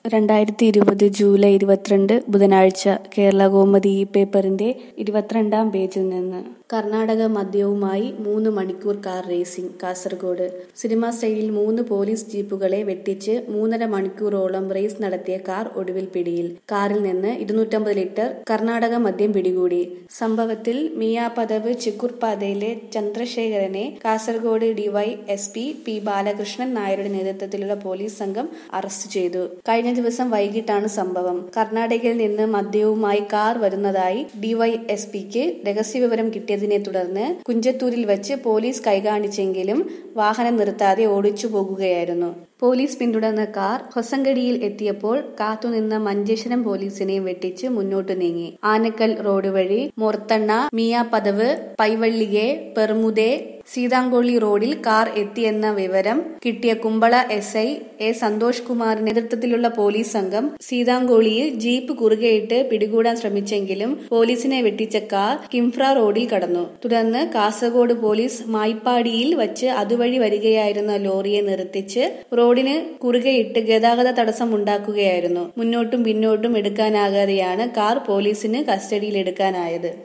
രണ്ടായിരത്തി ഇരുപത് ജൂലൈ ഇരുപത്തിരണ്ട് ബുധനാഴ്ച കേരള കൗമുദി ഈ പേപ്പറിന്റെ ഇരുപത്തിരണ്ടാം പേജിൽ നിന്ന് കർണാടക മദ്യവുമായി മൂന്ന് മണിക്കൂർ കാർ റേസിംഗ് കാസർഗോഡ് സിനിമാ സ്റ്റൈലിൽ മൂന്ന് പോലീസ് ജീപ്പുകളെ വെട്ടിച്ച് മൂന്നര മണിക്കൂറോളം റേസ് നടത്തിയ കാർ ഒടുവിൽ പിടിയിൽ കാറിൽ നിന്ന് ഇരുന്നൂറ്റമ്പത് ലിറ്റർ കർണാടക മദ്യം പിടികൂടി സംഭവത്തിൽ മിയാപദവ് ചിക്കുർപാതയിലെ ചന്ദ്രശേഖരനെ Kasaragod D Y S P P Balakrishnan നായരുടെ നേതൃത്വത്തിലുള്ള പോലീസ് സംഘം അറസ്റ്റ് ചെയ്തു കഴിഞ്ഞ ദിവസം വൈകിട്ടാണ് സംഭവം കർണാടകയിൽ നിന്ന് മദ്യവുമായി കാർ വരുന്നതായി ഡിവൈ എസ് പിക്ക് രഹസ്യവിവരം കിട്ടിയതിനെ തുടർന്ന് കുഞ്ചത്തൂരിൽ വെച്ച് പോലീസ് കൈകാണിച്ചെങ്കിലും വാഹനം നിർത്താതെ ഓടിച്ചു പോകുകയായിരുന്നു പോലീസ് പിന്തുടർന്ന കാർ ഹൊസങ്കടിയിൽ എത്തിയപ്പോൾ കാത്തുനിന്ന മഞ്ചേശ്വരം പോലീസിനെയും വെട്ടിച്ച് മുന്നോട്ടു നീങ്ങി ആനക്കൽ റോഡ് വഴി മൊർത്തണ്ണ മിയാപദവ് പൈവള്ളികെ പെർമുദെ സീതാങ്കോളി റോഡിൽ കാർ എത്തിയെന്ന വിവരം കിട്ടിയ Kumbala S I A Santhosh കുമാറിന്റെ നേതൃത്വത്തിലുള്ള പോലീസ് സംഘം സീതാങ്കോളിയിൽ ജീപ്പ് കുറുകെയിട്ട് പിടികൂടാൻ ശ്രമിച്ചെങ്കിലും പോലീസിനെ വെട്ടിച്ച കാർ കിംഫ്ര റോഡിൽ കടന്നു തുടർന്ന് കാസർഗോഡ് പോലീസ് മായ്പാടിയിൽ വച്ച് അതുവഴി വരികയായിരുന്ന ലോറിയെ നിർത്തിച്ച് റോഡിന് കുറുകെയിട്ട് ഗതാഗത തടസ്സം ഉണ്ടാക്കുകയായിരുന്നു മുന്നോട്ടും പിന്നോട്ടും എടുക്കാനാകാതെയാണ് കാർ പോലീസിന് കസ്റ്റഡിയിലെടുക്കാനായത്